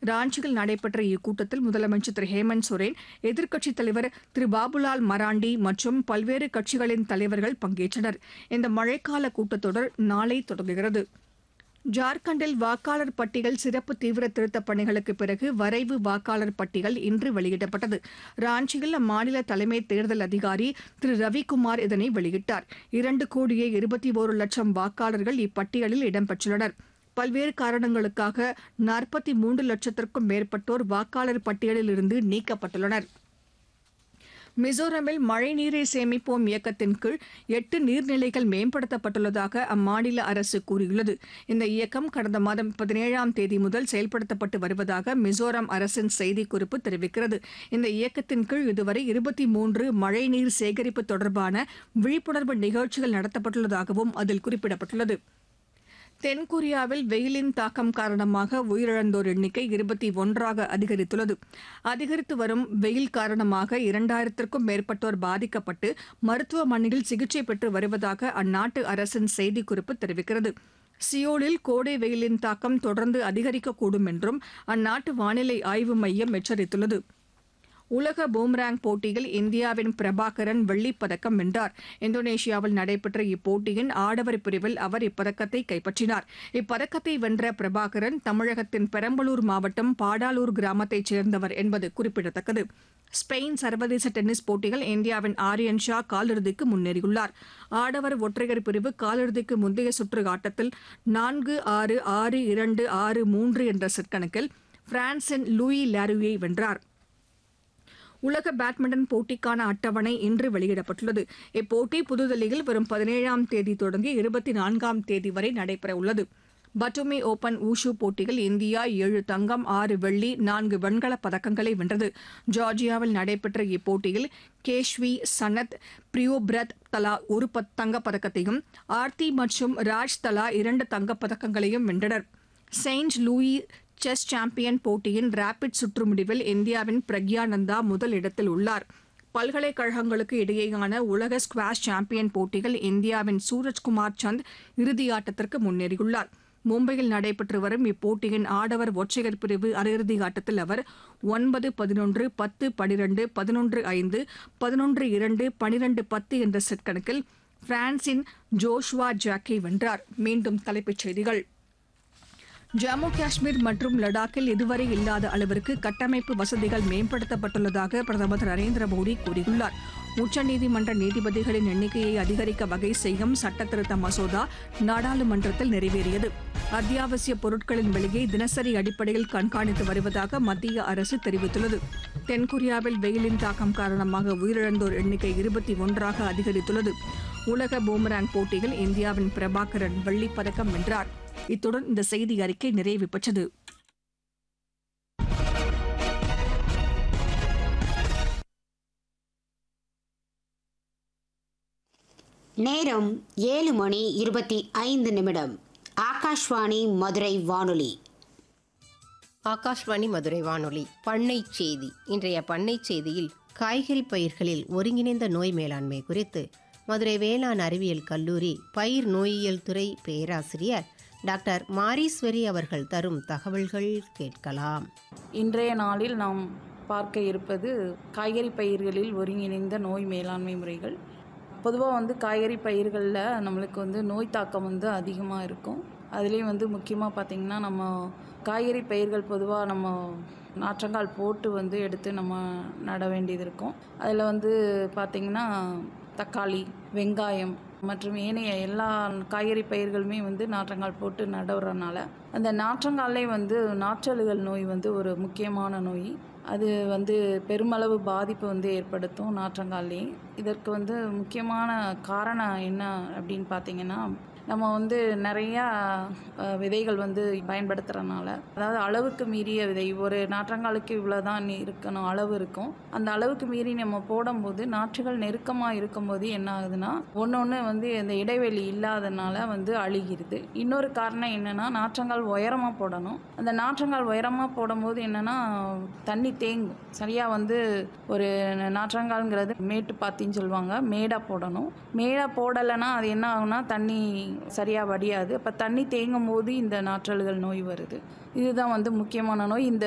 ராஞ்சியில் நடைபெற்ற இக்கூட்டத்தில் முதலமைச்சர் திரு ஹேமந்த் சோரன் எதிர்க்கட்சித் தலைவர் திரு பாபுலால் மராண்டி மற்றும் பல்வேறு கட்சிகளின் தலைவர்கள் பங்கேற்றனர் இந்த மழைக்கால கூட்டத்தொடர் நாளை தொடங்குகிறது ஜார்க்கண்டில் வாக்காளர் பட்டியல் சிறப்பு தீவிர திருத்தப் பணிகளுக்கு பிறகு வரைவு வாக்காளர் பட்டியல் இன்று வெளியிடப்பட்டது ராஞ்சியில் அம்மாநில தலைமை தேர்தல் அதிகாரி திரு ரவிக்குமார் இதனை வெளியிட்டார் இரண்டு கோடியே இருபத்தி ஒரு லட்சம் வாக்காளர்கள் இப்பட்டியலில் இடம்பெற்றுள்ளனர் பல்வேறு காரணங்களுக்காக நாற்பத்தி மூன்று லட்சத்திற்கும் மேற்பட்டோர் வாக்காளர் பட்டியலில் இருந்து நீக்கப்பட்டுள்ளனர் மிசோரமில் மழைநீரை சேமிப்போம் இயக்கத்தின் கீழ் எட்டு நீர்நிலைகள் மேம்படுத்தப்பட்டுள்ளதாக அம்மாநில அரசு கூறியுள்ளது இந்த இயக்கம் கடந்த மாதம் பதினேழாம் தேதி முதல் செயல்படுத்தப்பட்டு வருவதாக மிசோரம் அரசின் செய்திக்குறிப்பு தெரிவிக்கிறது இந்த இயக்கத்தின் கீழ் இதுவரை இருபத்தி மூன்று மழைநீர் சேகரிப்பு தொடர்பான விழிப்புணர்வு நிகழ்ச்சிகள் நடத்தப்பட்டுள்ளதாகவும் அதில் குறிப்பிடப்பட்டுள்ளது தென்கொரியாவில் வெயிலின் தாக்கம் காரணமாக உயிரிழந்தோர் எண்ணிக்கை இருபத்தி ஒன்றாக அதிகரித்துள்ளது அதிகரித்து வரும் வெயில் காரணமாக இரண்டாயிரத்திற்கும் மேற்பட்டோர் பாதிக்கப்பட்டு மருத்துவமனையில் சிகிச்சை பெற்று வருவதாக அந்நாட்டு அரசின் செய்திக்குறிப்பு தெரிவிக்கிறது சியோலில் கோடை வெயிலின் தாக்கம் தொடர்ந்து அதிகரிக்கக்கூடும் என்றும் அந்நாட்டு வானிலை ஆய்வு மையம் எச்சரித்துள்ளது உலக பூம்ராங் போட்டியில் இந்தியாவின் பிரபாகரன் வெள்ளிப் பதக்கம் வென்றார் இந்தோனேஷியாவில் நடைபெற்ற இப்போட்டியின் ஆடவர் பிரிவில் அவர் இப்பதக்கத்தை கைப்பற்றினார் இப்பதக்கத்தை வென்ற பிரபாகரன் தமிழகத்தின் பெரம்பலூர் மாவட்டம் பாடாலூர் கிராமத்தைச் சேர்ந்தவர் என்பது குறிப்பிடத்தக்கது ஸ்பெயின் சர்வதேச டென்னிஸ் போட்டியில் இந்தியாவின் ஆரியன் ஷா காலிறுதிக்கு முன்னேறியுள்ளார் ஆடவர் ஒற்றையர் பிரிவு காலிறுதிக்கு முந்தைய சுற்று ஆட்டத்தில் நான்கு ஆறு ஆறு இரண்டு ஆறு மூன்று என்ற செட் கணக்கில் பிரான்சின் லூயி லாருயை வென்றார் உலக பேட்மிண்டன் போட்டிக்கான அட்டவணை இன்று வெளியிடப்பட்டுள்ளது இப்போட்டி புதுதில்லியில் வரும் பதினேழாம் தேதி தொடங்கி இருபத்தி நான்காம் தேதி வரை நடைபெறவுள்ளது பட்டுமி ஓபன் ஊஷு போட்டியில் இந்தியா ஏழு தங்கம் ஆறு வெள்ளி நான்கு வெண்கலப் பதக்கங்களை வென்றது ஜார்ஜியாவில் நடைபெற்ற இப்போட்டியில் கேஷ்வி சனத் பிரியோபிரத் தலா ஒரு பத் தங்கப் பதக்கத்தையும் ஆர்த்தி மற்றும் ராஜ் தலா இரண்டு தங்கப் பதக்கங்களையும் வென்றனர் செயின்ட் லூயி செஸ் சாம்பியன் போட்டியின் ரேபிட் சுற்று முடிவில் இந்தியாவின் பிரக்யானந்தா முதல் இடத்தில் உள்ளார் பல்கலைக்கழகங்களுக்கு இடையேயான உலக ஸ்குவாஷ் சாம்பியன் போட்டியில் இந்தியாவின் சூரஜ்குமார் சந்த் இறுதியாட்டத்திற்கு முன்னேறியுள்ளார் மும்பையில் நடைபெற்று வரும் இப்போட்டியின் ஆடவர் ஒற்றையர் பிரிவு அரையிறுதி ஆட்டத்தில் அவர் ஒன்பது பதினொன்று பத்து பனிரெண்டு பதினொன்று ஐந்து பதினொன்று இரண்டு பனிரெண்டு பத்து என்ற செட் கணக்கில் பிரான்சின் ஜோஷ்வா ஜாக்கை வென்றார் மீண்டும் தலைப்புச் செய்திகள் ஜம்மு காஷ்மீர் மற்றும் லடாக்கில் இதுவரை இல்லாத அளவிற்கு கட்டமைப்பு வசதிகள் மேம்படுத்தப்பட்டுள்ளதாக பிரதமர் திரு நரேந்திர மோடி கூறியுள்ளார் உச்சநீதிமன்ற நீதிபதிகளின் எண்ணிக்கையை அதிகரிக்க வகை செய்யும் சட்டத்திருத்த மசோதா நாடாளுமன்றத்தில் நிறைவேறியது அத்தியாவசிய பொருட்களின் விலையை தினசரி அடிப்படையில் கண்காணித்து வருவதாக மத்திய அரசு தெரிவித்துள்ளது தென்கொரியாவில் வெயிலின் தாக்கம் காரணமாக உயிரிழந்தோர் எண்ணிக்கை இருபத்தி ஒன்றாக அதிகரித்துள்ளது உலக பூமராங் போட்டியில் இந்தியாவின் பிரபாகரன் வெள்ளிப் பதக்கம் வென்றார் இத்துடன் இந்த செய்தி அறிக்கை நிறைவு பெற்றது நேரம் ஏழு மணி இருபத்தி ஐந்து நிமிடம் ஆகாஷ்வாணி மதுரை வானொலி ஆகாஷ்வாணி மதுரை வானொலி பண்ணை செய்தி இன்றைய பண்ணை செய்தியில் காய்கறி பயிர்களில் ஒருங்கிணைந்த நோய் மேலாண்மை குறித்து மதுரை வேளாண் அறிவியல் கல்லூரி பயிர் நோயியல் துறை பேராசிரியர் டாக்டர் மாரீஸ்வரி அவர்கள் தரும் தகவல்கள் கேட்கலாம் இன்றைய நாளில் நாம் பார்க்க இருப்பது காய்கறி பயிர்களில் ஒருங்கிணைந்த நோய் மேலாண்மை முறைகள் பொதுவாக வந்து காய்கறி பயிர்களில் நம்மளுக்கு வந்து நோய் தாக்கம் வந்து அதிகமாக இருக்கும் அதுலேயும் வந்து முக்கியமாக பார்த்திங்கன்னா நம்ம காய்கறி பயிர்கள் பொதுவாக நம்ம நாற்றங்கால் போட்டு வந்து எடுத்து நம்ம நட வேண்டியது இருக்கும் அதில் வந்து பார்த்திங்கன்னா தக்காளி வெங்காயம் மற்றும் ஏனைய எல்லா காய்கறி பயிர்களுமே வந்து நாற்றங்கால் போட்டு நடுறனால அந்த நாற்றங்காலே வந்து நாற்றலுகள் நோய் வந்து ஒரு முக்கியமான நோய் அது வந்து பெருமளவு பாதிப்பு வந்து ஏற்படுத்தும் நாற்றங்கால்லே இதற்கு வந்து முக்கியமான காரணம் என்ன அப்படின்னு பார்த்தீங்கன்னா நம்ம வந்து நிறையா அஹ், விதைகள் வந்து பயன்படுத்துகிறனால அதாவது அளவுக்கு மீறிய விதை ஒரு நாற்றங்காலுக்கு இவ்வளோ தான் இருக்கணும் அளவு இருக்கும் அந்த அளவுக்கு மீறி நம்ம போடும்போது நாற்றுகள் நெருக்கமாக இருக்கும்போது என்ன ஆகுதுன்னா ஒன்று ஒன்று வந்து இந்த இடைவெளி இல்லாதனால வந்து அழுகிருது இன்னொரு காரணம் என்னென்னா நாற்றங்கால் உயரமாக போடணும் அந்த நாற்றங்கால் உயரமாக போடும்போது என்னென்னா தண்ணி தேங்கும் சரியாக வந்து ஒரு நாற்றங்கால்ங்கிறது மேட்டு பாத்தின்னு சொல்லுவாங்க மேடாக போடணும் மேடாக போடலைன்னா அது என்ன ஆகும்னா தண்ணி சரியாக வடியாது அப்போ தண்ணி தேங்கும் போது இந்த நாற்றல்கள் நோய் வருது இதுதான் வந்து முக்கியமான நோய் இந்த